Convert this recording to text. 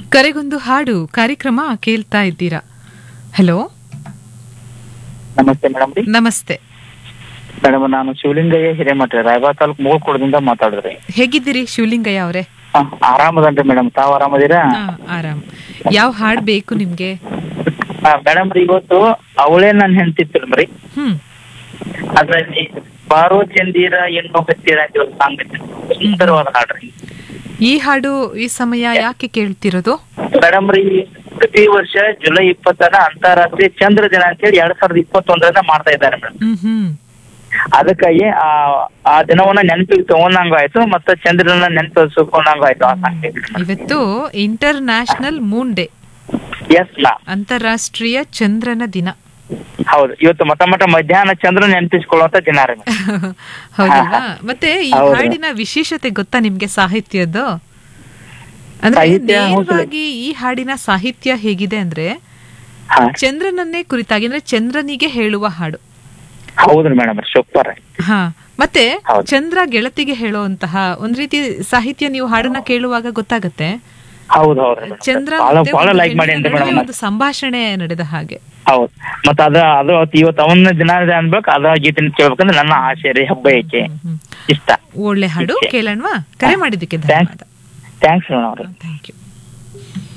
ಕರೆಗೊಂದು ಹಾಡು ಕಾರ್ಯಕ್ರಮ ಕೇಳ್ತಾ ಇದ್ದೀರಾ ಹಲೋ ನಮಸ್ತೆ ಮೇಡಮ್ ರೀ ನಮಸ್ತೆ ಮೇಡಮ್ ನಾನು ಶಿವಲಿಂಗಯ್ಯ ಹಿರೇಮಠ ರಾಯಬಾಗ ತಾಲೂಕು ಮೂಳ್ಕೋಡದಿಂದ ಮಾತಾಡಿದ್ರಿ ಹೇಗಿದ್ದೀರಿ ಶಿವಲಿಂಗಯ್ಯ ಅವರೇ ಆರಾಮದನ್ರಿ ಮೇಡಮ್ ತಾವ್ ಆರಾಮದಿರಾ ಆರಾಮ್ ಯಾವ ಹಾಡ್ ಬೇಕು ನಿಮ್ಗೆ ಮೇಡಮ್ ರೀ ಇವತ್ತು ಅವಳೇ ನನ್ ಹೆಂಡ್ತಿತ್ತು ರೀ ಹ್ಮ್ ಅದ್ರಲ್ಲಿ ಬಾರೋ ಚಂದೀರ ಎಣ್ಣೋ ಹತ್ತೀರ ಅಂತ ಒಂದು ಸಾಂಗ್ ಐತೆ ಸುಂದರವಾದ ಹಾಡ್ರಿ ಈ ಹಾಡು ಈ ಸಮಯ ಯಾಕೆ ಕೇಳ್ತಿರೋದು ಮೇಡಮ್ ರೀ ಪ್ರತಿ ವರ್ಷ ಜುಲೈ ಇಪ್ಪತ್ತರ ಅಂತಾರಾಷ್ಟ್ರೀಯ ಚಂದ್ರ ದಿನ ಅಂತೇಳಿ ಎರಡ್ ಸಾವಿರದ ಇಪ್ಪತ್ತೊಂದರಿಂದ ಮಾಡ್ತಾ ಇದ್ದಾರೆ ಮೇಡಮ್ ಹ್ಮ್ ಹ್ಮ್ ಅದಕ್ಕಾಗಿ ಆ ಆ ದಿನವನ್ನ ನೆನಪಿಗೆ ತಗೊಂಡಂಗ ಆಯ್ತು ಮತ್ತೆ ಚಂದ್ರನ ನೆನಪಿಸ್ಕೊಂಡಂಗ ಆಯ್ತು ಆ ಸಾಂಗ್ ಇವತ್ತು ಇಂಟರ್ ನ್ಯಾಷನಲ್ ಮೂನ್ ಡೇ ಎಸ್ ನಾ ಅಂತಾರಾಷ್ಟ್ರೀಯ ಚಂದ್ರನ ದಿನ ಹೌದು ಇವತ್ತು ಮಟ ಮಟ ಮಧ್ಯಾಹ್ನ ಚಂದ್ರ ನೆನಪಿಸ್ಕೊಳ್ಳುವಂತ ದಿನ ರೀ ಮೇಡಮ್. ಹೌದಲ್ವಾ ಮತ್ತೆ ಈ ಹೌದು. ಹಾಡಿನ ವಿಶೇಷತೆ ಗೊತ್ತಾ ನಿಮ್ಗೆ ಸಾಹಿತ್ಯದ್ದು ಅಂದ್ರೆ ಸಾಹಿತ್ಯ ಹೌದು. ನೇರವಾಗಿ ಈ ಹಾಡಿನ ಸಾಹಿತ್ಯ ಹೇಗಿದೆ ಅಂದ್ರೆ ಹಾ ಚಂದ್ರನನ್ನೇ ಕುರಿತಾಗಿ ಅಂದ್ರೆ ಚಂದ್ರನಿಗೆ ಹೇಳುವ ಹಾಡು ಹೌದ್ರಿ ಮೇಡಮ್ ಸೂಪರ್ ಹಾ ಮತ್ತೆ ಹೌದು. ಚಂದ್ರ ಗೆಳತಿಗೆ ಹೇಳುವಂತಹ ಒಂದ್ ರೀತಿ ಸಾಹಿತ್ಯ ನೀವು ಹಾಡನ್ನ ಕೇಳುವಾಗ ಗೊತ್ತಾಗತ್ತೆ ಹೌದು ಹೌದ್ರಿ ಮೇಡಮ್ ಚಂದ್ರ ಬಹಳ ಮತ್ತೆ ಬಹಳ ಒಂದು ಲೈಕ್ ಮಾಡಿ ಹೆಣ್ಣಿನ ಅಂತ ನಡುವೆ ಮೇಡಮ್ ಒಂದು ಸಂಭಾಷಣೆ ನಡೆದ ಹಾಗೆ ಹೌದು ಮತ್ತ ಅದ ಅದು ಇವತ್ತು ಅವನ ದಿನ ಇದೆ ಅನ್ಬೇಕು ಅದ ಗೀತೆನ ಕೇಳ್ಬೇಕಂದ್ರೆ ನನ್ನ ಆಸೆ ರೀ ಹಬ್ಬ ಐಕೆ ಹ್ಮ್, ಹ್ಮ್. ಇಷ್ಟ ಒಳ್ಳೆ ಹಾಡು ಇಷ್ಟೇ. ಕೇಳೋಣವಾ ಕರೆ ಮಾಡಿದ್ದಕ್ಕೆ ಥ್ಯಾಂಕ್ಸ್ ಧನ್ಯವಾದ ಥ್ಯಾಂಕ್ಸ್ ಮೇಡಮ್ ಅವ್ರೆ ಥ್ಯಾಂಕ್ ಯು